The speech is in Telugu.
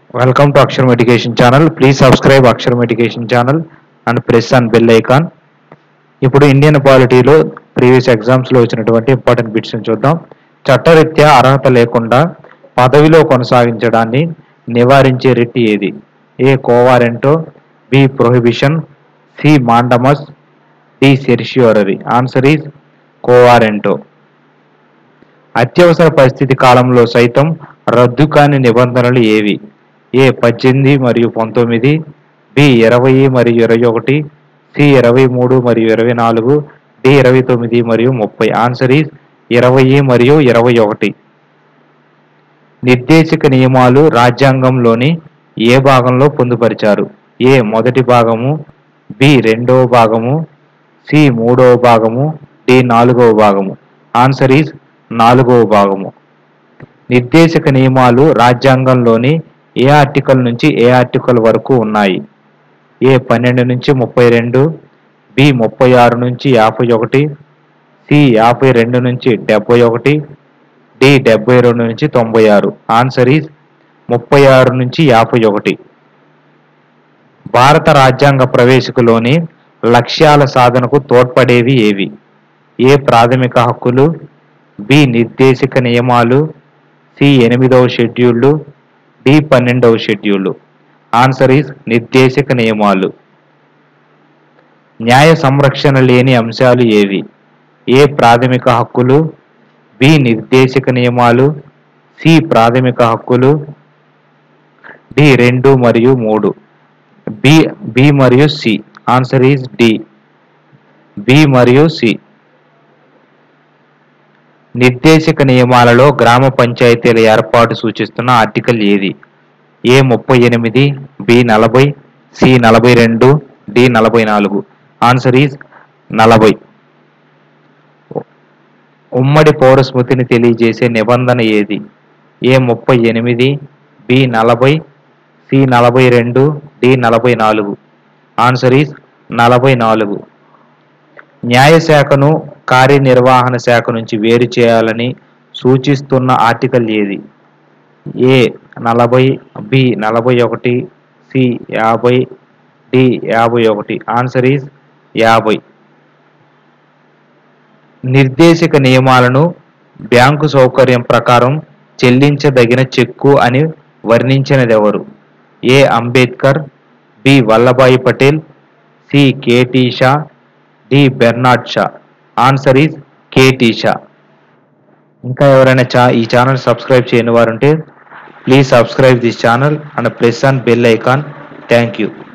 Welcome to Aksharam Education channel. Please subscribe Aksharam Education channel and press on bell icon. ఇప్పుడు ఇండియన్ పాలిటీలో ప్రీవియస్ ఎగ్జామ్స్లో వచ్చినటువంటి ఇంపార్టెంట్ బిట్స్ చూద్దాం చట్టరీత్యా అర్హత లేకుండా పదవిలో కొనసాగించడాన్ని నివారించే రిట్ ఏది A quo warranto B prohibition C mandamus D certiorari answer is quo warranto అత్యవసర పరిస్థితి కాలంలో సైతం రద్దు కాని నిబంధనలు ఏవి ఏ పద్దెనిమిది మరియు పంతొమ్మిది బి ఇరవై మరియు ఇరవై ఒకటి సి ఇరవై మూడు మరియు ఇరవై నాలుగు డి ఇరవై తొమ్మిది మరియు ముప్పై ఆన్సర్ ఈజ్ ఇరవై మరియు ఇరవై ఒకటి నిర్దేశక నియమాలు రాజ్యాంగంలోని ఏ భాగంలో పొందుపరిచారు ఏ మొదటి భాగము బి రెండవ భాగము సి మూడవ భాగము డి నాలుగవ భాగము ఆన్సర్ ఈజ్ నాలుగవ భాగము నిర్దేశక నియమాలు రాజ్యాంగంలోని ఏ ఆర్టికల్ నుంచి ఏ ఆర్టికల్ వరకు ఉన్నాయి ఏ పన్నెండు నుంచి ముప్పై రెండు బి ముప్పై ఆరు నుంచి యాభై ఒకటి సి యాభై రెండు నుంచి డెబ్బై ఒకటి డి డెబ్బై రెండు నుంచి తొంభై ఆరు ఆన్సర్ ఈజ్ ముప్పై ఆరు నుంచి యాభై ఒకటి భారత రాజ్యాంగ ప్రవేశికలోని లక్ష్యాల సాధనకు తోడ్పడేవి ఏవి ఏ ప్రాథమిక హక్కులు బి నిర్దేశక నియమాలు సి ఎనిమిదవ షెడ్యూళ్ళు డి పన్నెండవ షెడ్యూళ్ళు ఆన్సర్ ఈజ్ నిర్దేశక నియమాలు న్యాయ సంరక్షణ లేని అంశాలు ఏవి ఏ ప్రాథమిక హక్కులు బి నిర్దేశక నియమాలు సి ప్రాథమిక హక్కులు డి రెండు మరియు మూడు బి బి మరియు C answer is D B మరియు సి నిర్దేశక నియమాలలో గ్రామ పంచాయతీల ఏర్పాటు సూచిస్తున్న ఆర్టికల్ ఏది ఏ ముప్పై ఎనిమిది బి నలభై సి నలభై రెండు డి నలభై నాలుగు ఆన్సర్ ఈజ్ నలభై ఉమ్మడి పౌర స్మృతిని తెలియజేసే నిబంధన ఏది ఏ ముప్పై ఎనిమిది బి నలభై సి నలభై రెండు డి నలభై నాలుగు ఆన్సర్ ఈజ్ నలభై నాలుగు న్యాయశాఖను కార్యనిర్వహణ శాఖ నుంచి వేరు చేయాలని సూచిస్తున్న ఆర్టికల్ ఏది ఏ నలభై బి నలభై ఒకటి సి యాభై డి యాభై ఒకటి ఆన్సర్ ఈజ్ యాభై నిర్దేశక నియమాలను బ్యాంకు సౌకర్యం ప్రకారం చెల్లించదగిన చెక్కు అని వర్ణించినదెవరు A Ambedkar B Vallabhbhai Patel C KT Shah D Bernard Shaw answer is KT Shah ఇంకా ఎవరైనా చా ఈ ఛానల్ సబ్స్క్రైబ్ చేయని వారు ఉంటే please subscribe this channel and press on bell icon thank you